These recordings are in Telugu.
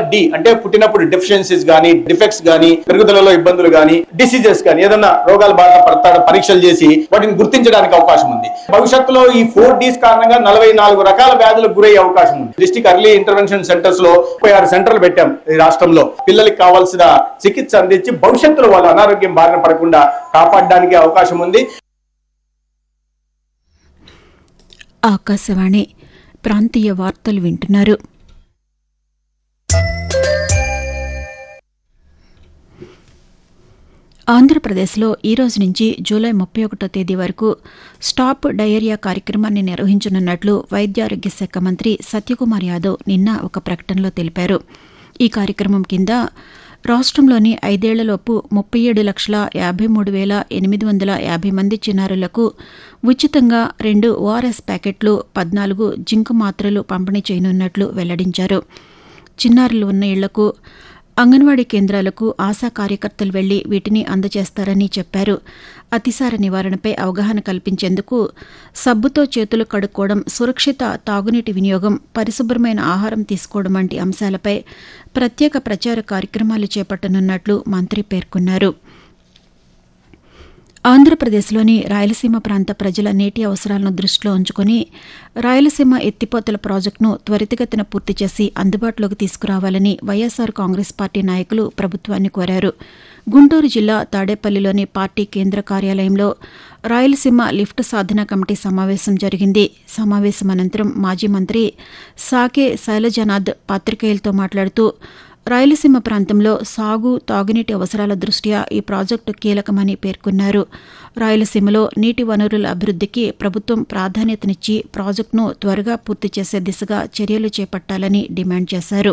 డి అంటే పుట్టినప్పుడు డెఫిషియన్సీస్ గానీ డిఫెక్ట్స్ గానీ పెరుగుదలలో ఇబ్బందులు గానీ డిసీజెస్ గానీ ఏదన్నా రోగాల బారిన పడతాడు పరీక్షలు చేసి వాటిని గుర్తించడానికి అవకాశం ఉంది భవిష్యత్తులో ఈ ఫోర్ డీస్ కారణంగా నలభై నాలుగు రకాల వ్యాధులకు గురయ్యే అవకాశం ఉంది డిస్టిక్ అర్లీ ఇంటర్వెన్షన్ సెంటర్స్ లో ముప్పై ఆరు సెంటర్లు పెట్టాం ఈ రాష్ట్రంలో పిల్లలకి కావాల్సిన చికిత్స అందించి భవిష్యత్తులో వాళ్ళు అనారోగ్యం బారిన పడకుండా కాపాడడానికి అవకాశం ఉంది ఆకాశవాణి ప్రాంతీయ వార్తలు వింటున్నారు ఆంధ్రప్రదేశ్లో ఈ రోజు నుంచి జూలై ముప్పై ఒకటో తేదీ వరకు స్టాప్ డయేరియా కార్యక్రమాన్ని నిర్వహించనున్నట్లు వైద్యారోగ్య శాఖ మంత్రి సత్యకుమార్ యాదవ్ నిన్న ఒక ప్రకటనలో తెలిపారు ఈ కార్యక్రమం కింద రాష్ట్రంలోని ఐదేళ్లలోపు ముప్పై ఏడు లక్షల యాభై మూడు వేల ఎనిమిది వందల యాభై మంది చిన్నారులకు ఉచితంగా రెండు ఓఆర్ఎస్ ప్యాకెట్లు పద్నాలుగు జింక్ మాత్రలు పంపిణీ చేయనున్నట్లు వెల్లడించారు చిన్నారులు ఉన్న ఇళ్లకు అంగన్వాడీ కేంద్రాలకు ఆశా కార్యకర్తలు వెళ్లి వీటిని అందజేస్తారని చెప్పారు అతిసార నివారణపై అవగాహన కల్పించేందుకు సబ్బుతో చేతులు కడుక్కోవడం సురక్షిత తాగునీటి వినియోగం పరిశుభ్రమైన ఆహారం తీసుకోవడం వంటి అంశాలపై ప్రత్యేక ప్రచార కార్యక్రమాలు చేపట్టనున్నట్లు మంత్రి పేర్కొన్నారు ఆంధ్రప్రదేశ్లోని రాయలసీమ ప్రాంత ప్రజల నీటి అవసరాలను దృష్టిలో ఉంచుకుని రాయలసీమ ఎత్తిపోతల ప్రాజెక్టును త్వరితగతిన పూర్తి చేసి అందుబాటులోకి తీసుకురావాలని వైఎస్సార్ కాంగ్రెస్ పార్టీ నాయకులు ప్రభుత్వాన్ని కోరారు గుంటూరు జిల్లా తాడేపల్లిలోని పార్టీ కేంద్ర కార్యాలయంలో రాయలసీమ లిఫ్ట్ సాధన కమిటీ సమావేశం జరిగింది సమావేశం అనంతరం మాజీ మంత్రి సాకే శైలజనాథ్ పాతికేయులతో మాట్లాడుతూ రాయలసీమ ప్రాంతంలో సాగు తాగునీటి అవసరాల దృష్ట్యా ఈ ప్రాజెక్టు కీలకమని పేర్కొన్నారు రాయలసీమలో నీటి వనరుల అభివృద్ధికి ప్రభుత్వం ప్రాధాన్యతనిచ్చి ప్రాజెక్టును త్వరగా పూర్తి చేసే దిశగా చర్యలు చేపట్టాలని డిమాండ్ చేశారు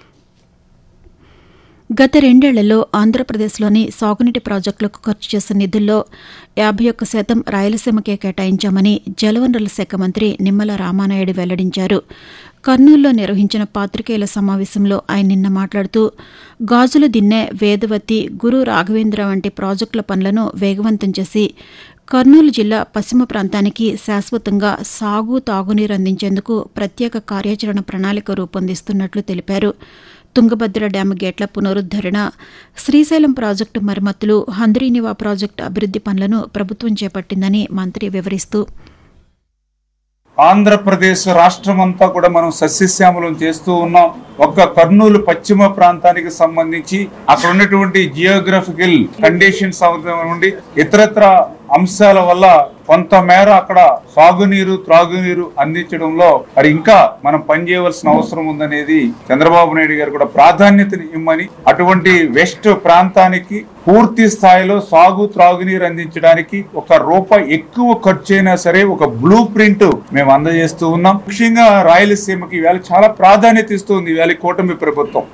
గత రెండేళ్లలో ఆంధ్రప్రదేశ్లోని సాగునీటి ప్రాజెక్టులకు ఖర్చు చేసిన నిధుల్లో యాభై ఒక్క శాతం రాయలసీమకే కేటాయించామని జలవనరుల శాఖ మంత్రి నిమ్మల రామానాయుడు వెల్లడించారు కర్నూలులో నిర్వహించిన పాతికేయుల సమావేశంలో ఆయన నిన్న మాట్లాడుతూ గాజుల దిన్నె వేదవతి గురు రాఘవేంద్ర వంటి ప్రాజెక్టుల పనులను వేగవంతం చేసి కర్నూలు జిల్లా పశ్చిమ ప్రాంతానికి శాశ్వతంగా సాగు తాగునీరు అందించేందుకు ప్రత్యేక కార్యాచరణ ప్రణాళిక రూపొందిస్తున్నట్లు తెలిపారు తుంగభద్ర డ్యాము గేట్ల పునరుద్దరణ శ్రీశైలం ప్రాజెక్టు మరమ్మతులు హంద్రీనివా ప్రాజెక్టు అభివృద్ది పనులను ప్రభుత్వం చేపట్టిందని మంత్రి వివరిస్తూ ఆంధ్రప్రదేశ్ రాష్ట్రం అంతా కూడా మనం సస్యశ్యామలం చేస్తూ ఉన్నాం ఒక్క కర్నూలు పశ్చిమ ప్రాంతానికి సంబంధించి అక్కడ ఉన్నటువంటి జియోగ్రఫికల్ కండిషన్స్ నుండి ఇతరత్ర అంశాల వల్ల కొంతమేర అక్కడ సాగునీరు త్రాగునీరు అందించడంలో మరి ఇంకా మనం పనిచేయవలసిన అవసరం ఉందనేది చంద్రబాబు నాయుడు గారు కూడా ప్రాధాన్యతని ఇమ్మని అటువంటి వెస్ట్ ప్రాంతానికి పూర్తి స్థాయిలో సాగు త్రాగునీరు అందించడానికి ఒక రూపాయి ఎక్కువ ఖర్చు అయినా సరే ఒక బ్లూ ప్రింట్ మేము అందజేస్తూ ఉన్నాం ముఖ్యంగా రాయలసీమకి ఇవాళ చాలా ప్రాధాన్యత ఇస్తుంది ఇవాళ ఈ కూటమి ప్రభుత్వం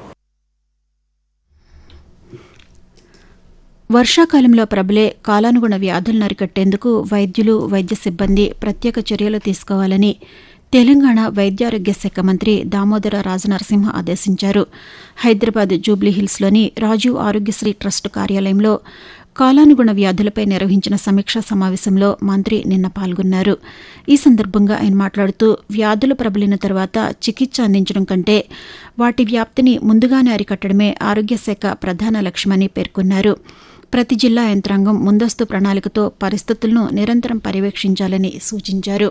వర్షాకాలంలో ప్రబలే కాలానుగుణ వ్యాధులను అరికట్టేందుకు వైద్యులు వైద్య సిబ్బంది ప్రత్యేక చర్యలు తీసుకోవాలని తెలంగాణ వైద్యారోగ్య శాఖ మంత్రి దామోదర రాజనరసింహ ఆదేశించారు హైదరాబాద్ జూబ్లీహిల్స్లోని రాజీవ్ ఆరోగ్యశ్రీ ట్రస్ట్ కార్యాలయంలో కాలానుగుణ వ్యాధులపై నిర్వహించిన సమీక్షా సమావేశంలో మంత్రి నిన్న పాల్గొన్నారు ఈ సందర్భంగా ఆయన మాట్లాడుతూ వ్యాధులు ప్రబలిన తర్వాత చికిత్స అందించడం కంటే వాటి వ్యాప్తిని ముందుగానే అరికట్టడమే ఆరోగ్య శాఖ ప్రధాన లక్ష్యమని పేర్కొన్నారు ప్రతి జిల్లా యంత్రాంగం ముందస్తు ప్రణాళికతో పరిస్థితులను నిరంతరం పర్యవేక్షించాలని సూచించారు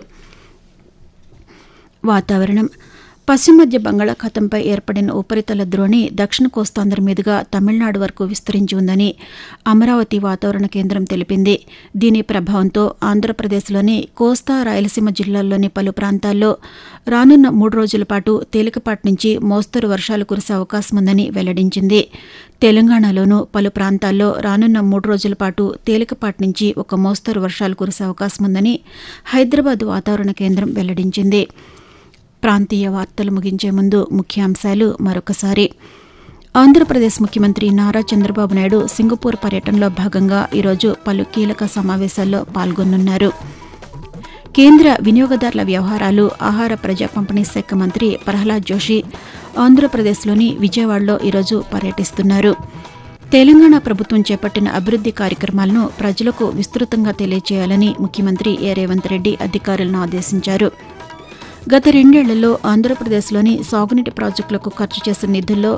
వాతావరణం పశ్చిమ మధ్య బంగాళాఖాతంపై ఏర్పడిన ఉపరితల ద్రోణి దక్షిణ కోస్తాంధ్ర మీదుగా తమిళనాడు వరకు విస్తరించి ఉందని అమరావతి వాతావరణ కేంద్రం తెలిపింది దీని ప్రభావంతో ఆంధ్రప్రదేశ్లోని కోస్తా రాయలసీమ జిల్లాల్లోని పలు ప్రాంతాల్లో రానున్న మూడు రోజుల పాటు తేలికపాటి నుంచి మోస్తరు వర్షాలు కురిసే అవకాశం ఉందని వెల్లడించింది తెలంగాణలోనూ పలు ప్రాంతాల్లో రానున్న మూడు రోజుల పాటు తేలికపాటి నుంచి ఒక మోస్తరు వర్షాలు కురిసే అవకాశం ఉందని హైదరాబాద్ వాతావరణ కేంద్రం వెల్లడించింది ప్రాంతీయ వార్తలు ముగించే ముందు ముఖ్యాంశాలు మరొకసారి ఆంధ్రప్రదేశ్ ముఖ్యమంత్రి నారా చంద్రబాబు నాయుడు సింగపూర్ పర్యటనలో భాగంగా ఈరోజు పలు కీలక సమావేశాల్లో పాల్గొనున్నారు కేంద్ర వినియోగదారుల వ్యవహారాలు ఆహార ప్రజా పంపిణీ శాఖ మంత్రి ప్రహ్లాద్ జోషి ఆంధ్రప్రదేశ్లోని విజయవాడలో ఈరోజు పర్యటిస్తున్నారు తెలంగాణ ప్రభుత్వం చేపట్టిన అభివృద్ది కార్యక్రమాలను ప్రజలకు విస్తృతంగా తెలియజేయాలని ముఖ్యమంత్రి ఏ రేవంత్ రెడ్డి అధికారులను ఆదేశించారు గత రెండేళ్లలో ఆంధ్రప్రదేశ్లోని సాగునీటి ప్రాజెక్టులకు ఖర్చు చేసిన నిధుల్లో